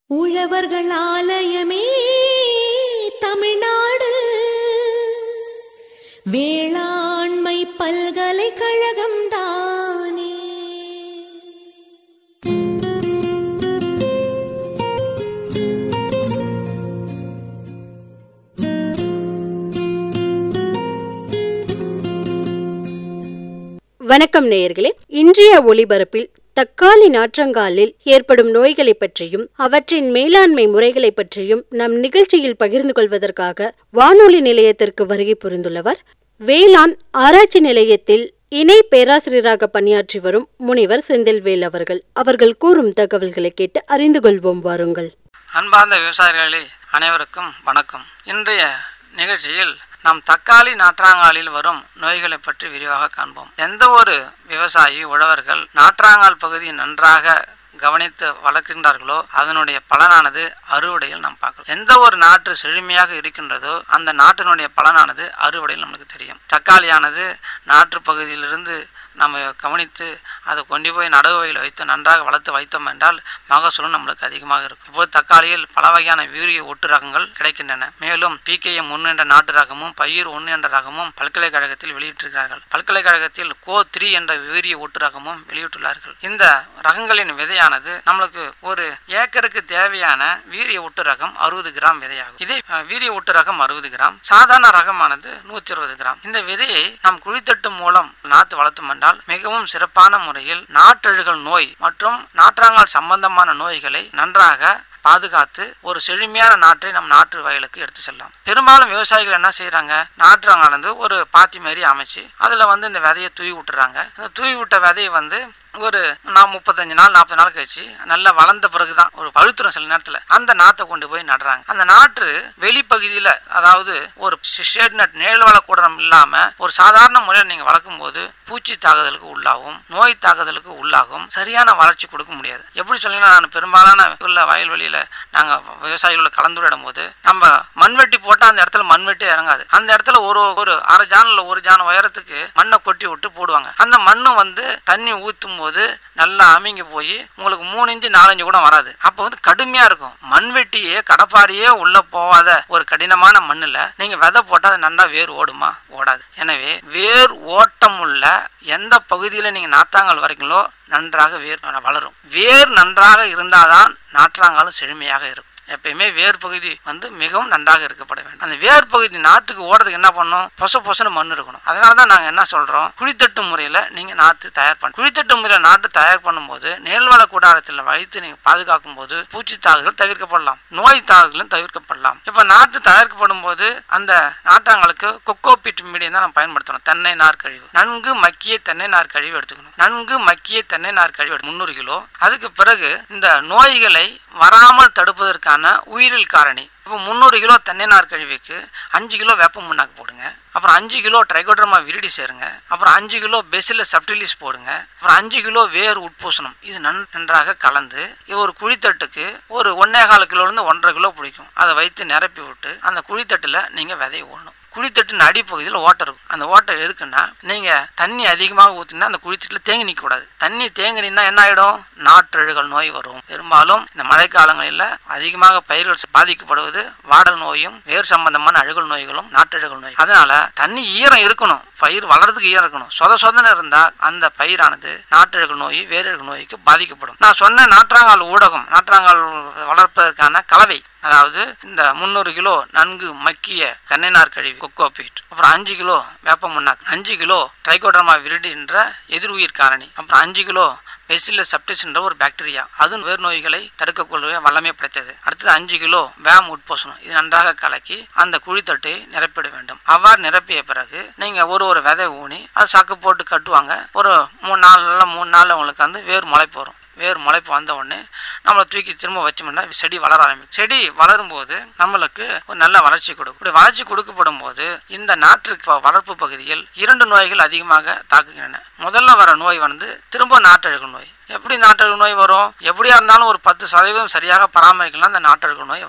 உழவர்கள் ஆலயமே தமிழ்நாடு வேளாண்மை பல்கலைக்கழகம் தானே வணக்கம் நேயர்களே இன்றைய ஒளிபரப்பில் தக்காளி நாற்றங்காலில் ஏற்படும் நோய்களை பற்றியும் அவற்றின் மேலாண்மை முறைகளை பற்றியும் நம் நிகழ்ச்சியில் பகிர்ந்து கொள்வதற்காக வானொலி நிலையத்திற்கு வருகை புரிந்துள்ளவர் வேளாண் ஆராய்ச்சி நிலையத்தில் இணை பேராசிரியராக பணியாற்றி வரும் முனிவர் செந்தில்வேல் அவர்கள் அவர்கள் கூறும் தகவல்களை கேட்டு அறிந்து கொள்வோம் வாருங்கள் அன்பார்ந்த விவசாயிகளே அனைவருக்கும் வணக்கம் இன்றைய நிகழ்ச்சியில் நாம் தக்காளி நாற்றாங்காலில் வரும் நோய்களை பற்றி விரிவாக காண்போம் எந்த ஒரு விவசாயி உழவர்கள் நாற்றாங்கால் பகுதியை நன்றாக கவனித்து வளர்க்கின்றார்களோ அதனுடைய பலனானது அறுவடையில் நாம் பார்க்கலாம் எந்த ஒரு நாற்று செழுமையாக இருக்கின்றதோ அந்த நாட்டினுடைய பலனானது அறுவடையில் நமக்கு தெரியும் தக்காளியானது நாற்று பகுதியிலிருந்து நம்ம கவனித்து அதை கொண்டு போய் நடவு வகையில் வைத்து நன்றாக வளர்த்து வைத்தோம் என்றால் மகசூலும் நம்மளுக்கு அதிகமாக இருக்கும் இப்போது தக்காளியில் பல வகையான வீரிய ஒட்டு ரகங்கள் கிடைக்கின்றன மேலும் பிகேஎம் ஒன்று என்ற நாட்டு ரகமும் பயிர் ஒன்று என்ற ரகமும் பல்கலைக்கழகத்தில் வெளியிட்டிருக்கிறார்கள் பல்கலைக்கழகத்தில் கோ த்ரீ என்ற வீரிய ஒட்டு ரகமும் வெளியிட்டுள்ளார்கள் இந்த ரகங்களின் விதையானது நம்மளுக்கு ஒரு ஏக்கருக்கு தேவையான வீரிய ஒட்டு ரகம் அறுபது கிராம் விதையாகும் இதே அஹ், வீரிய ஒட்டு ரகம் அறுபது கிராம் சாதாரண ரகமானது நூற்றி அறுபது கிராம் இந்த விதையை நாம் குழித்தட்டு மூலம் நாத்து வளர்த்தோம் என்றால் மிகவும் சிறப்பான முறையில் நாட்டழுகல் நோய் மற்றும் நாற்றாங்கால் சம்பந்தமான நோய்களை நன்றாக பாதுகாத்து ஒரு செழுமையான நாற்றை நம் நாட்டு வயலுக்கு எடுத்து செல்லலாம் பெரும்பாலும் விவசாயிகள் என்ன செய்யறாங்க நாற்றாங்கானது ஒரு பாத்தி மாதிரி அமைச்சு அதுல வந்து இந்த விதையை தூவி விட்டுறாங்க இந்த தூவி விட்ட விதையை வந்து ஒரு நான் முப்பத்தஞ்சு நாள் நாற்பது நாள் கழிச்சு நல்லா வளர்ந்த பிறகுதான் ஒரு பழுத்துரும் சில நேரத்தில் அந்த நாற்றை கொண்டு போய் நடுறாங்க அந்த நாற்று வெளிப்பகுதியில் அதாவது ஒரு ஷேட் நட் நிழல் வளக்கூடம் இல்லாம ஒரு சாதாரண முறையில் நீங்க வளர்க்கும் போது பூச்சி தாக்குதலுக்கு உள்ளாகும் நோய் தாக்குதலுக்கு உள்ளாகும் சரியான வளர்ச்சி கொடுக்க முடியாது எப்படி சொன்னீங்கன்னா நான் பெரும்பாலான உள்ள வயல்வெளியில நாங்க விவசாயிகளோட கலந்துரையிடும் போது நம்ம மண்வெட்டி போட்டா அந்த இடத்துல மண்வெட்டி இறங்காது அந்த இடத்துல ஒரு ஒரு அரை ஜானில் ஒரு ஜான் உயரத்துக்கு மண்ணை கொட்டி விட்டு போடுவாங்க அந்த மண்ணும் வந்து தண்ணி ஊற்றும் போது நல்லா அமிங்கி போய் உங்களுக்கு மூணு இன்ச்சு நாலஞ்சு கூட வராது அப்போ வந்து கடுமையா இருக்கும் மண்வெட்டியே கடப்பாரியே உள்ள போகாத ஒரு கடினமான மண்ணுல நீங்க விதை போட்டா அது நல்லா வேர் ஓடுமா ஓடாது எனவே வேர் ஓட்டம் உள்ள எந்த பகுதியில நீங்க நாத்தாங்கல் வரைக்குங்களோ நன்றாக வேர் வளரும் வேர் நன்றாக இருந்தாதான் நாற்றாங்காலும் செழுமையாக இருக்கும் எப்பயுமே வேர் பகுதி வந்து மிகவும் நன்றாக இருக்கப்பட வேண்டும் அந்த வேர் பகுதி நாத்துக்கு ஓடுறதுக்கு என்ன பண்ணும் பொச பொசன்னு மண் இருக்கணும் அதனால தான் நாங்கள் என்ன சொல்கிறோம் குழித்தட்டு முறையில் நீங்கள் நாற்று தயார் பண்ண குழித்தட்டு முறையில் நாற்று தயார் பண்ணும்போது நெல்வள கூடாரத்தில் வைத்து நீங்கள் பாதுகாக்கும் போது பூச்சி தாக்குதல் தவிர்க்கப்படலாம் நோய் தாக்குதலும் தவிர்க்கப்படலாம் இப்போ நாற்று தயாரிக்கப்படும் போது அந்த நாற்றாங்களுக்கு கொக்கோ பிட் மீடியம் தான் நம்ம பயன்படுத்தணும் தென்னை நார் கழிவு நன்கு மக்கிய தென்னை நார் கழிவு எடுத்துக்கணும் நன்கு மக்கிய தென்னை நார் கழிவு முந்நூறு கிலோ அதுக்கு பிறகு இந்த நோய்களை வராமல் தடுப்பதற்கான உயிரியல் காரணி இப்போ முந்நூறு கிலோ தென்னை நார் கழிவுக்கு அஞ்சு கிலோ வேப்ப முன்னாக்கு போடுங்க அப்புறம் அஞ்சு கிலோ ட்ரைகோட்ரமா விரிடி சேருங்க அப்புறம் அஞ்சு கிலோ பெசில சப்டிலிஸ் போடுங்க அப்புறம் அஞ்சு கிலோ வேர் உட்பூசணம் இது நன் நன்றாக கலந்து இது ஒரு குழித்தட்டுக்கு ஒரு ஒன்னே கால் கிலோலேருந்து ஒன்றரை கிலோ பிடிக்கும் அதை வைத்து நிரப்பி விட்டு அந்த குழித்தட்டில் நீங்கள் விதைய ஓடணும் குழித்தட்டின் அடிப்பகுதியில் ஓட்டை இருக்கும் அந்த ஓட்டை எதுக்குன்னா நீங்கள் தண்ணி அதிகமாக ஊற்றினா அந்த குழித்தட்டில் தேங்கி நிற்கக்கூடாது தண்ணி தேங்கி நின்னா என்ன ஆகிடும் நாற்றழுகல் நோய் வரும் பெரும்பாலும் இந்த மழைக்காலங்களில் அதிகமாக பயிர்கள் பாதிக்கப்படுவது வாடல் நோயும் வேர் சம்பந்தமான அழுகல் நோய்களும் நாற்றழுகல் நோய் அதனால தண்ணி ஈரம் இருக்கணும் பயிர் வளர்றதுக்கு ஈரம் இருக்கணும் சொத சொதன்னு இருந்தால் அந்த பயிரானது நாற்றழுகல் நோய் வேரழுகல் நோய்க்கு பாதிக்கப்படும் நான் சொன்ன நாற்றாங்கால் ஊடகம் நாற்றாங்கால் வளர்ப்பதற்கான கலவை அதாவது இந்த முந்நூறு கிலோ நன்கு மக்கிய தென்னை நார் கழிவு கொக்கோ பீட் அப்புறம் அஞ்சு கிலோ வேப்ப முன்னாக்கு அஞ்சு கிலோ ட்ரைகோடர்மா விரிடி என்ற எதிர் உயிர் காரணி அப்புறம் அஞ்சு கிலோ பெசில செப்டிஸ் என்ற ஒரு பாக்டீரியா அதுவும் வேர் நோய்களை தடுக்கக்கூடிய வல்லமை படைத்தது அடுத்தது அஞ்சு கிலோ வேம் உட்போசனம் இது நன்றாக கலக்கி அந்த குழித்தட்டை நிரப்பிட வேண்டும் அவ்வாறு நிரப்பிய பிறகு நீங்க ஒரு ஒரு விதை ஊனி அது சக்கு போட்டு கட்டுவாங்க ஒரு மூணு நாள்ல மூணு நாள்ல உங்களுக்கு வந்து வேர் முளைப்பு வரும் வேர் முளைப்பு வந்த உடனே நம்மளை தூக்கி திரும்ப வச்சோம்னா செடி வளர ஆரம்பிக்கும் செடி வளரும் போது நம்மளுக்கு ஒரு நல்ல வளர்ச்சி கொடுக்கும் இப்படி வளர்ச்சி கொடுக்கப்படும் போது இந்த நாற்று ப- வளர்ப்பு பகுதியில் இரண்டு நோய்கள் அதிகமாக தாக்குகின்றன முதல்ல வர நோய் வந்து திரும்ப நாட்டழுகு நோய் எப்படி நாட்டழுகு நோய் வரும் எப்படியா இருந்தாலும் ஒரு பத்து சதவீதம் சரியாக பராமரிக்கலாம் அந்த நாட்டழுகு நோய் வர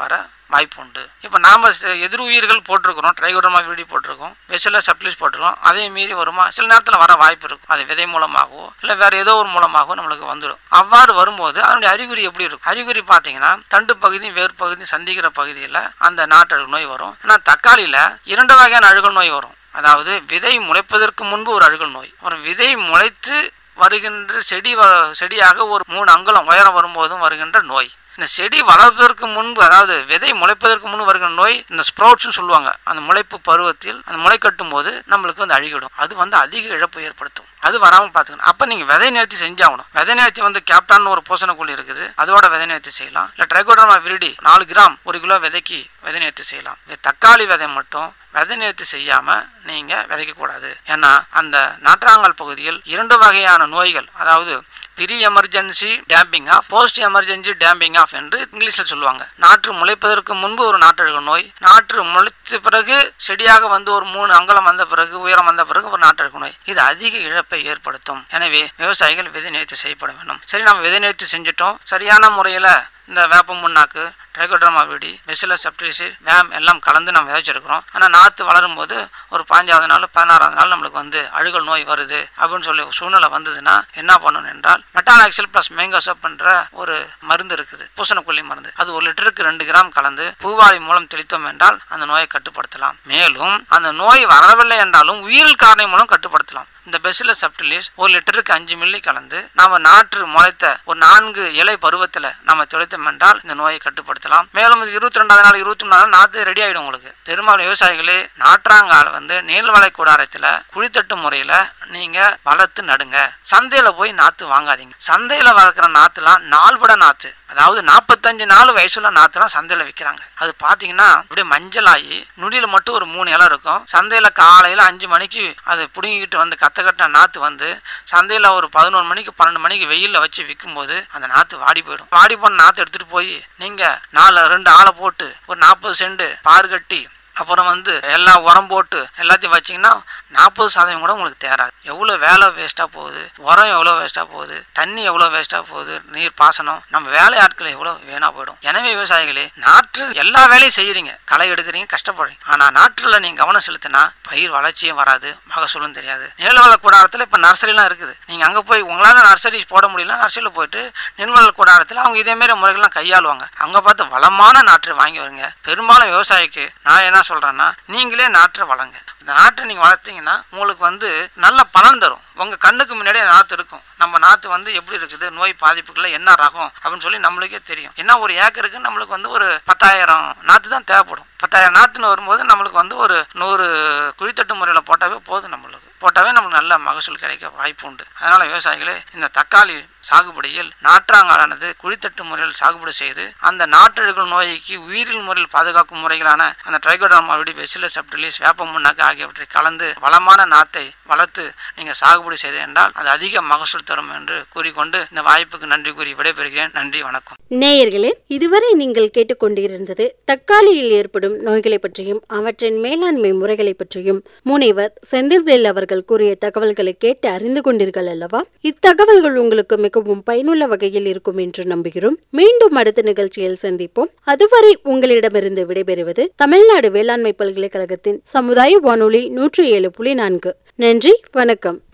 வாய்ப்பு உண்டு இப்போ நாம ச- எதிர் உயிர்கள் போட்டிருக்கிறோம் ட்ரைகோடர்மா விடி போட்டிருக்கோம் வெசில சப்ளிஸ் போட்டிருக்கோம் அதே மீறி வருமா சில நேரத்தில் வர வாய்ப்பு இருக்கும் அது விதை மூலமாகவோ இல்லை வேற ஏதோ ஒரு மூலமாகவோ நம்மளுக்கு வந்துடும் அவ்வாறு வரும்போது அதனுடைய அறிகுறி எப்படி இருக்கும் அறிகுறி பார்த்தீங்கன்னா தண்டு பகுதி வேர் பகுதி சந்திக்கிற பகுதியில் அந்த நாட்டழுகு நோய் வரும் ஆனால் தக்காளியில் இரண்டு வகையான அழுகல் நோய் வரும் அதாவது விதை முளைப்பதற்கு முன்பு ஒரு அழுகல் நோய் ஒரு விதை முளைத்து வருகின்ற செடி வ- செடியாக ஒரு மூணு அங்குலம் உயரம் வரும்போதும் வருகின்ற நோய் இந்த செடி வளர்ப்பதற்கு முன்பு அதாவது விதை முளைப்பதற்கு முன்பு வருகிற நோய் இந்த ஸ்ப்ரவுட்ஸ்னு சொல்லுவாங்க அந்த முளைப்பு பருவத்தில் அந்த முளை கட்டும் போது நம்மளுக்கு வந்து அழுகிடும் அது வந்து அதிக இழப்பு ஏற்படுத்தும் அது வராமல் பார்த்துக்கணும் அப்போ நீங்கள் விதை நேர்த்தி செஞ்சாகணும் விதை நேர்த்தி வந்து கேப்டான் ஒரு பூசணக்குழி இருக்குது அதோட விதை நேர்த்தி செய்யலாம் இல்லை ட்ரைகோடர்மா விரிடி நாலு கிராம் ஒரு கிலோ விதைக்கு விதை நேர்த்தி செய்யலாம் இது தக்காளி விதை மட்டும் விதை நேர்த்தி செய்யாமல் நீங்கள் விதைக்கக்கூடாது ஏன்னா அந்த நாற்றாங்கல் பகுதியில் இரண்டு வகையான நோய்கள் அதாவது pre emergency damping off post emergency damping off என்று இங்கிலீஷில் சொல்லுவாங்க நாற்று முளைப்பதற்கு முன்பு ஒரு நாட்டழுக நோய் நாற்று முளைத்த பிறகு செடியாக வந்து ஒரு மூணு அங்கலம் வந்த பிறகு உயரம் வந்த பிறகு ஒரு நாட்டழுக நோய் இது அதிக இழப்பை ஏற்படுத்தும் எனவே விவசாயிகள் விதை நிறுத்தி செய்யப்பட வேண்டும் சரி நம்ம விதை நிறுத்தி செஞ்சுட்டோம் சரியான முறையில் இந்த வேப்ப முன்னாக்கு ட்ரைகோட்ரமா வீடி வெசில செப்டிசி வேம் எல்லாம் கலந்து நம்ம விதைச்சிருக்கிறோம் ஆனால் நாற்று வளரும் போது ஒரு பாஞ்சாவது நாள் பதினாறாவது நாள் நம்மளுக்கு வந்து அழுகல் நோய் வருது அப்படின்னு சொல்லி ஒரு சூழ்நிலை வந்ததுன்னா என்ன பண்ணணும் என்றால் மெட்டானாக்சில் ப்ளஸ் மேங்கோசப் என்ற ஒரு மருந்து இருக்குது பூசணக்கொல்லி மருந்து அது ஒரு லிட்டருக்கு ரெண்டு கிராம் கலந்து பூவாளி மூலம் தெளித்தோம் என்றால் அந்த நோயை கட்டுப்படுத்தலாம் மேலும் அந்த நோய் வரவில்லை என்றாலும் உயிரியல் காரணி மூலம் கட்டுப்படுத்தலாம் இந்த பெசில சப்டிலிஸ் ஒரு லிட்டருக்கு அஞ்சு மில்லி கலந்து நாம நாற்று முளைத்த ஒரு நான்கு இலை பருவத்தில் நம்ம தெளித்தோம் என்றால் இந்த நோயை கட்டுப்படுத்தலாம் மேலும் இது இருபத்தி ரெண்டாவது நாள் இருபத்தி மூணு நாள் நாற்று ரெடி ஆகிடும் உங்களுக்கு பெரும்பாலும் விவசாயிகளே நாற்றாங்கால் வந்து நீள்வளை கூடாரத்தில் குழித்தட்டு முறையில் நீங்க வளர்த்து நடுங்க சந்தையில போய் நாத்து வாங்காதீங்க சந்தையில வளர்க்குற நாத்துலாம் நாள்பட நாத்து அதாவது நாற்பத்தஞ்சு நாள் வயசுல நாத்துலாம் சந்தையில விற்கிறாங்க அது பார்த்தீங்கன்னா அப்படியே மஞ்சளாகி நுடியில மட்டும் ஒரு மூணு இலை இருக்கும் சந்தையில காலையில அஞ்சு மணிக்கு அது பிடுங்கிக்கிட்டு வந்து கத்த கட்டின நாத்து வந்து சந்தையில ஒரு பதினொரு மணிக்கு பன்னெண்டு மணிக்கு வெயில்ல வச்சு விற்கும்போது அந்த நாத்து வாடி போயிடும் வாடி போன நாத்து எடுத்துட்டு போய் நீங்க நாலு ரெண்டு ஆளை போட்டு ஒரு நாற்பது செண்டு பார் கட்டி அப்புறம் வந்து எல்லாம் உரம் போட்டு எல்லாத்தையும் வச்சிங்கன்னா நாற்பது சதவீதம் கூட உங்களுக்கு தேராது எவ்வளோ வேலை வேஸ்ட்டாக போகுது உரம் எவ்வளோ வேஸ்ட்டாக போகுது தண்ணி எவ்வளோ வேஸ்ட்டாக போகுது நீர் பாசனம் நம்ம வேலை ஆட்கள் எவ்வளோ வீணாக போயிடும் எனவே விவசாயிகளே நாற்று எல்லா வேலையும் செய்கிறீங்க களை எடுக்கிறீங்க கஷ்டப்படுறீங்க ஆனால் நாற்றில் நீங்கள் கவனம் செலுத்தினா பயிர் வளர்ச்சியும் வராது மகசூலும் தெரியாது நிலவள கூடாரத்தில் இப்போ நர்சரிலாம் இருக்குது நீங்கள் அங்கே போய் உங்களால் நர்சரி போட முடியல நர்சரியில் போயிட்டு நெல்வள கூடாரத்தில் அவங்க இதேமாரி முறைகள்லாம் கையாளுவாங்க அங்கே பார்த்து வளமான நாற்று வாங்கி வருங்க பெரும்பாலும் விவசாயிக்கு நான் என்ன சொல்கிறேன்னா நீங்களே நாற்றை வளங்க இந்த நாற்றை நீங்கள் வளர்த்தீங்கன்னா உங்களுக்கு வந்து நல்ல பலன் தரும் உங்கள் கண்ணுக்கு முன்னாடியே நாற்று இருக்கும் நம்ம நாற்று வந்து எப்படி இருக்குது நோய் பாதிப்புகளில் என்ன ரகம் அப்படின்னு சொல்லி நம்மளுக்கே தெரியும் என்ன ஒரு ஏக்கருக்கு நம்மளுக்கு வந்து ஒரு பத்தாயிரம் நாற்று தான் தேவைப்படும் பத்தாயிரம் நாற்றுன்னு வரும்போது நம்மளுக்கு வந்து ஒரு நூறு குழித்தட்டு முறையில் போட்டாவே போதும் நம்மளுக்கு போட்டாவே நம்மளுக்கு நல்ல மகசூல் கிடைக்க வாய்ப்பு உண்டு அதனால் விவசாயிகளே இந்த தக்காளி சாகுபடியில் நாற்றாங்காலானது குழித்தட்டு முறையில் சாகுபடி செய்து அந்த நாட்டழுகல் நோய்க்கு உயிரியல் முறையில் பாதுகாக்கும் முறைகளான அந்த ட்ரைகோடர்மா விடி வெசில செப்டிலிஸ் வேப்ப முன்னாக்கு ஆகியவற்றை கலந்து வளமான நாத்தை வளர்த்து நீங்கள் சாகுபடி செய்து என்றால் அது அதிக மகசூல் தரும் என்று கூறிக்கொண்டு இந்த வாய்ப்புக்கு நன்றி கூறி விடைபெறுகிறேன் நன்றி வணக்கம் நேயர்களே இதுவரை நீங்கள் கேட்டுக்கொண்டிருந்தது தக்காளியில் ஏற்படும் நோய்களை பற்றியும் அவற்றின் மேலாண்மை முறைகளை பற்றியும் முனைவர் செந்தில்வேல் அவர்கள் கூறிய தகவல்களை கேட்டு அறிந்து கொண்டீர்கள் அல்லவா இத்தகவல்கள் உங்களுக்கு மிகவும் பயனுள்ள வகையில் இருக்கும் என்று நம்புகிறோம் மீண்டும் அடுத்த நிகழ்ச்சியில் சந்திப்போம் அதுவரை உங்களிடமிருந்து விடைபெறுவது தமிழ்நாடு வேளாண்மை பல்கலைக்கழகத்தின் சமுதாய வானொலி நூற்றி ஏழு புள்ளி நான்கு நன்றி வணக்கம்